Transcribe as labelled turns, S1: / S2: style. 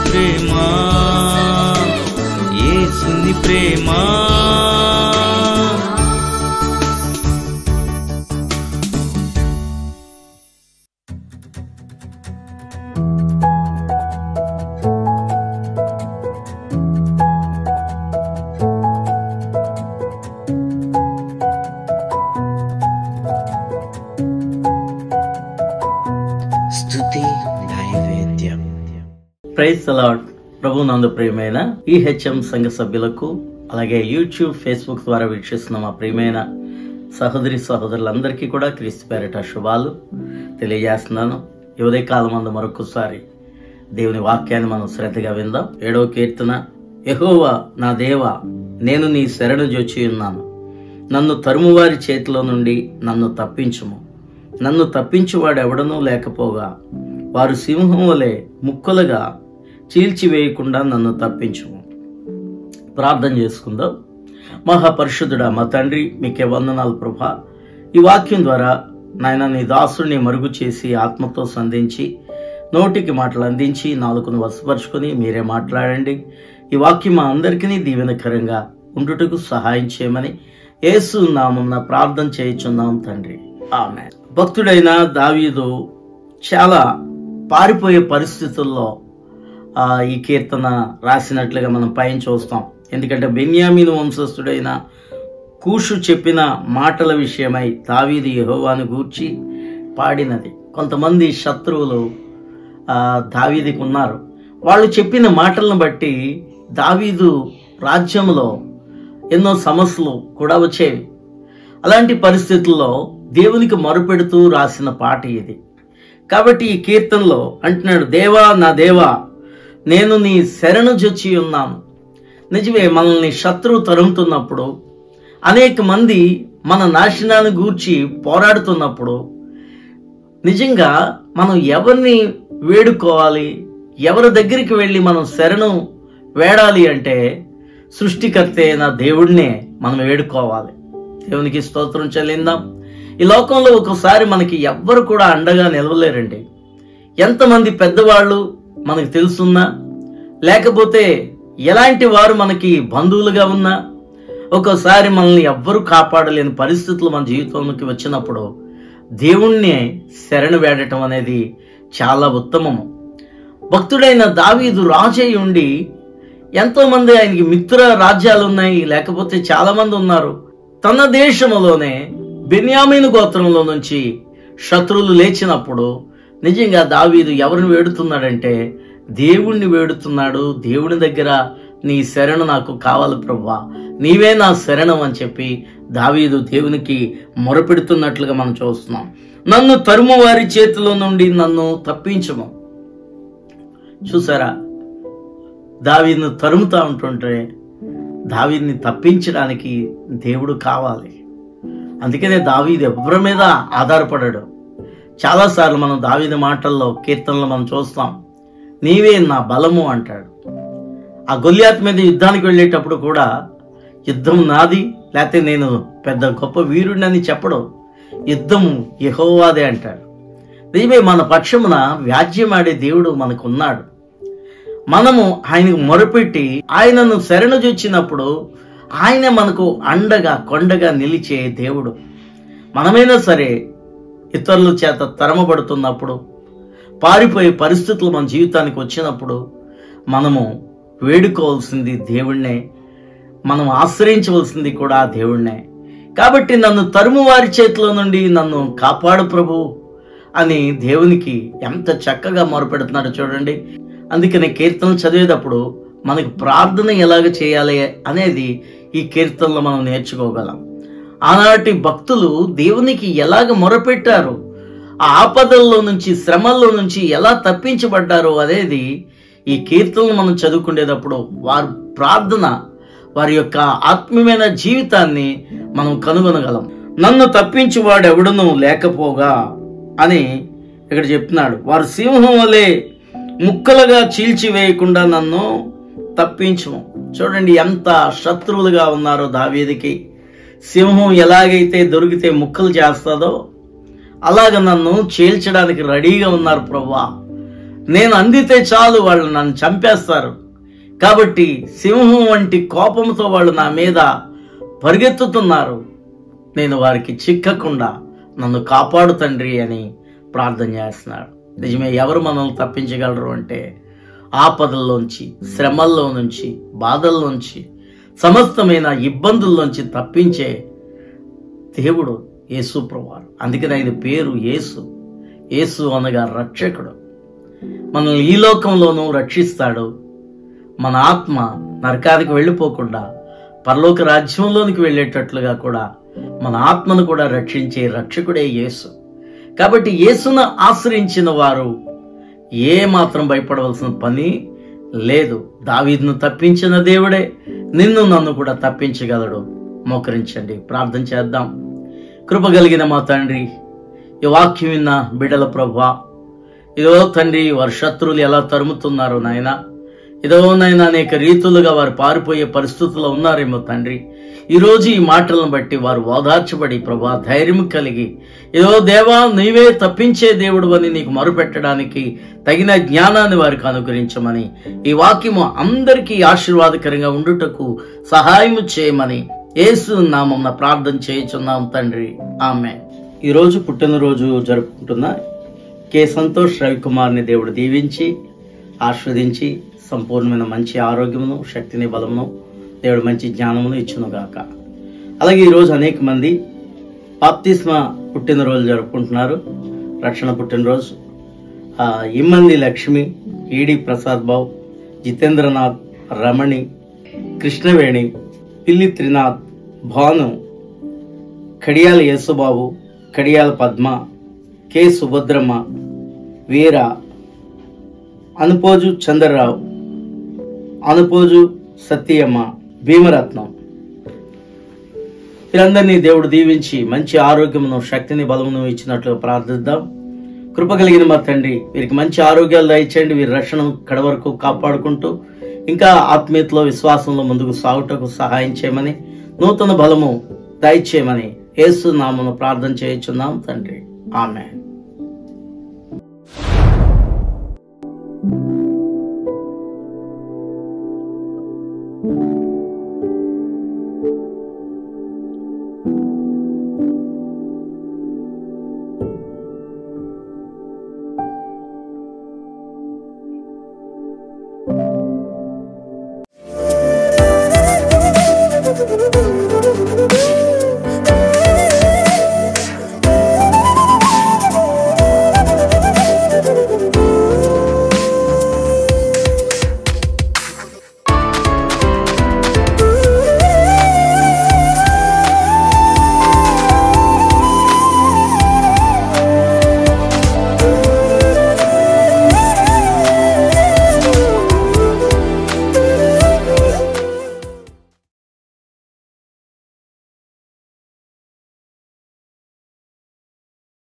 S1: ప్రేమ ఏసుని ప్రేమ
S2: స్తుతి నైవేద్యం
S3: ప్రైజ్ అలాడ్ ప్రభు నందు ప్రియమైన ఈహెచ్ఎం సంఘ సభ్యులకు అలాగే యూట్యూబ్ ఫేస్బుక్ ద్వారా వీక్షిస్తున్న మా ప్రియమైన సహోదరి సహోదరులందరికీ కూడా క్రీస్తు పేరిట శుభాలు తెలియజేస్తున్నాను ఈ ఉదయ కాలం అందు మరొకసారి దేవుని వాక్యాన్ని మనం శ్రద్ధగా విందాం ఏడవ కీర్తన యెహోవా నా దేవ నేను నీ శరణు జొచ్చి ఉన్నాను నన్ను తరుమువారి చేతిలో నుండి నన్ను తప్పించుము నన్ను తప్పించువాడు ఎవడనూ లేకపోగా వారు సింహం వలె ముక్కలుగా చీల్చివేయకుండా నన్ను తప్పించుము ప్రార్థన చేసుకుందాం మహాపరిశుద్ధుడా మా తండ్రి మీకే వందనాలు ప్రభా ఈ వాక్యం ద్వారా నాయన నీ దాసుడిని మరుగు చేసి ఆత్మతో సంధించి నోటికి మాటలు అందించి నాలుగును వశపరుచుకొని మీరే మాట్లాడండి ఈ వాక్యం మా అందరికీ దీవెనకరంగా ఉండుటకు సహాయం చేయమని యేసు నామం ప్రార్థన చేయుచున్నాం తండ్రి ఆమె భక్తుడైన దావీదు చాలా పారిపోయే పరిస్థితుల్లో ఆ, ఈ కీర్తన రాసినట్లుగా మనం పైన చూస్తాం ఎందుకంటే బెన్యామీను వంశస్థుడైన కూషు చెప్పిన మాటల విషయమై దావీదు యెహోవాను గూర్చి పాడినది కొంతమంది శత్రువులు ఆ, దావీదుకు ఉన్నారు వాళ్ళు చెప్పిన మాటలను బట్టి దావీదు రాజ్యంలో ఎన్నో సమస్యలు కూడా వచ్చేవి అలాంటి పరిస్థితుల్లో దేవునికి మొరుపెడుతూ రాసిన పాట ఇది కాబట్టి ఈ కీర్తనలో అంటున్నాడు దేవా నా దేవా నేను నీ శరణు జొచ్చి ఉన్నాను నిజమే మనల్ని శత్రువు తరుముతున్నప్పుడు అనేక మంది మన నాశనాన్ని గూర్చి పోరాడుతున్నప్పుడు నిజంగా మనం ఎవరిని వేడుకోవాలి ఎవరి దగ్గరికి వెళ్ళి మనం శరణు వేడాలి అంటే సృష్టికర్త అయిన దేవుడినే మనం వేడుకోవాలి దేవునికి స్తోత్రం చెల్లిందాం ఈ లోకంలో ఒకసారి మనకి ఎవ్వరు కూడా అండగా నిలవలేరండి ఎంతమంది పెద్దవాళ్ళు మనకు తెలుసున్నా లేకపోతే ఎలాంటి వారు మనకి బంధువులుగా ఉన్నా ఒక్కోసారి మనల్ని ఎవ్వరూ కాపాడలేని పరిస్థితులు మన జీవితంలోకి వచ్చినప్పుడు దేవుణ్ణి శరణు వేడటం అనేది చాలా ఉత్తమము భక్తుడైన దావీదు రాజై ఉండి ఎంతో మంది ఆయనకి మిత్ర రాజ్యాలు ఉన్నాయి లేకపోతే చాలా మంది ఉన్నారు తన దేశంలోనే బెన్యామీను గోత్రంలో నుంచి శత్రువులు లేచినప్పుడు నిజంగా దావీదు ఎవరిని వేడుతున్నాడంటే దేవుణ్ణి వేడుతున్నాడు దేవుని దగ్గర నీ శరణు నాకు కావాలి ప్రభా నీవే నా శరణం అని చెప్పి దావీదు దేవునికి మొరపెడుతున్నట్లుగా మనం చూస్తున్నాం నన్ను తరుము వారి చేతిలో నుండి నన్ను తప్పించము చూసారా దావీదును తరుముతా ఉంటుంటే దావీదిని తప్పించడానికి దేవుడు కావాలి అందుకనే దావీదు ఎవరి మీద ఆధారపడాడు చాలాసార్లు మనం దావీదు మాటల్లో కీర్తనలు మనం చూస్తాం నీవే నా బలము అంటాడు ఆ గొల్యాత్ మీద యుద్ధానికి వెళ్ళేటప్పుడు కూడా యుద్ధం నాది లేకపోతే నేను పెద్ద గొప్ప వీరుడిని చెప్పడు యుద్ధం యెహోవాదే అంటాడు నిజమే మన పక్షమున వ్యాజ్యమాడే దేవుడు మనకున్నాడు మనము ఆయనకు మొరపెట్టి ఆయనను శరణుజొచ్చినప్పుడు ఆయన మనకు అండగా కొండగా నిలిచే దేవుడు మనమైనా సరే ఇతరుల చేత తరమబడుతున్నప్పుడు పారిపోయే పరిస్థితులు మన జీవితానికి వచ్చినప్పుడు మనము వేడుకోవాల్సింది దేవుణ్ణే మనం ఆశ్రయించవలసింది కూడా ఆ దేవుణ్ణే కాబట్టి నన్ను తరుము వారి చేతిలో నుండి నన్ను కాపాడు ప్రభు అని దేవునికి ఎంత చక్కగా మొరపెడుతున్నాడో చూడండి అందుకని కీర్తనలు చదివేటప్పుడు మనకి ప్రార్థన ఎలాగ చేయాలి అనేది ఈ కీర్తనలో మనం నేర్చుకోగలం ఆనాటి భక్తులు దేవునికి ఎలాగ మొరపెట్టారు ఆ ఆపదల్లో నుంచి శ్రమల్లో నుంచి ఎలా తప్పించబడ్డారు అనేది ఈ కీర్తనలు మనం చదువుకునేటప్పుడు వారి ప్రార్థన వారి యొక్క ఆత్మీయమైన జీవితాన్ని మనం కనుగొనగలం నన్ను తప్పించువాడు ఎవడును లేకపోగా అని ఇక్కడ చెప్తున్నాడు వారు సింహం వలె ముక్కలుగా చీల్చివేయకుండా నన్ను తప్పించము చూడండి ఎంత శత్రువులుగా ఉన్నారో దావీదికి సింహం ఎలాగైతే దొరికితే ముక్కలు చేస్తుందో అలాగ నన్ను చీల్చడానికి రెడీగా ఉన్నారు ప్రవ్వా నేను అందితే చాలు వాళ్ళు నన్ను చంపేస్తారు కాబట్టి సింహం వంటి కోపంతో వాళ్ళు నా మీద పరిగెత్తుతున్నారు నేను వారికి చిక్కకుండా నన్ను కాపాడు తండ్రి అని ప్రార్థన చేస్తున్నాడు నిజమే ఎవరు మనల్ని తప్పించగలరు అంటే ఆపదల్లోంచి శ్రమల్లో నుంచి బాధల్లోంచి సమస్తమైన ఇబ్బందుల్లోంచి తప్పించే దేవుడు యేసు ప్రభువారు అందుకని ఆయన పేరు యేసు యేసు అనగా రక్షకుడు మనల్ని ఈ లోకంలోనూ రక్షిస్తాడు మన ఆత్మ నరకానికి వెళ్ళిపోకుండా పరలోక రాజ్యంలోనికి వెళ్ళేటట్లుగా కూడా మన ఆత్మను కూడా రక్షించే రక్షకుడే యేసు కాబట్టి యేసును ఆశ్రయించిన వారు ఏ మాత్రం భయపడవలసిన పని లేదు దావీదును తప్పించిన దేవుడే నిన్ను నన్ను కూడా తప్పించగలడు మోకరించండి ప్రార్థన చేద్దాం కృప కలిగిన మా తండ్రి ఈ వాక్యం విన్న బిడల ప్రభా ఇదో తండ్రి వారి శత్రువులు ఎలా తరుముతున్నారో నాయన ఇదో నైనా అనేక రీతులుగా వారు పారిపోయే పరిస్థితుల్లో ఉన్నారేమో తండ్రి ఈరోజు ఈ మాటలను బట్టి వారు ఓదార్చబడి ప్రభా ధైర్యం కలిగి ఏదో దేవా నీవే తప్పించే దేవుడు అని నీకు మొరుపెట్టడానికి తగిన జ్ఞానాన్ని వారికి అనుగ్రహించమని ఈ వాక్యము అందరికీ ఆశీర్వాదకరంగా ఉండుటకు సహాయము చేయమని యేసు నామం ప్రార్థన చేయుచున్నాం తండ్రి ఆమె ఈరోజు పుట్టినరోజు జరుపుకుంటున్న కె సంతోష్ రవికుమార్ని దేవుడు దీవించి ఆస్వాదించి సంపూర్ణమైన మంచి ఆరోగ్యమును శక్తిని బలమును దేవుడు మంచి జ్ఞానమును ఇచ్చునుగాక అలాగే ఈరోజు అనేక మంది బాప్తిస్మ పుట్టినరోజు జరుపుకుంటున్నారు రక్షణ పుట్టినరోజు ఆ, ఇమ్మంది లక్ష్మి ఈడి ప్రసాద్ బాబు జితేంద్రనాథ్ రమణి కృష్ణవేణి పిల్లి త్రినాథ్ భాను కడియాల యేసుబాబు కడియాల పద్మ కె సుభద్రమ్మ వీర అనుపోజు చంద్రరావు అనుపోజు సత్యమ్మ భీమరత్నం వీరందరినీ దేవుడు దీవించి మంచి ఆరోగ్యమును శక్తిని బలమును ఇచ్చినట్లు ప్రార్థిద్దాం కృప కలిగిన మా తండ్రి వీరికి మంచి ఆరోగ్యాలు దయచేయండి వీరి రక్షణ కడ వరకు కాపాడుకుంటూ ఇంకా ఆత్మీయతలో విశ్వాసంలో ముందుకు సాగుటకు సహాయం చేయమని నూతన బలము దయచేయమని యేసు నామను ప్రార్థన చేయుచున్నాం తండ్రి ఆమె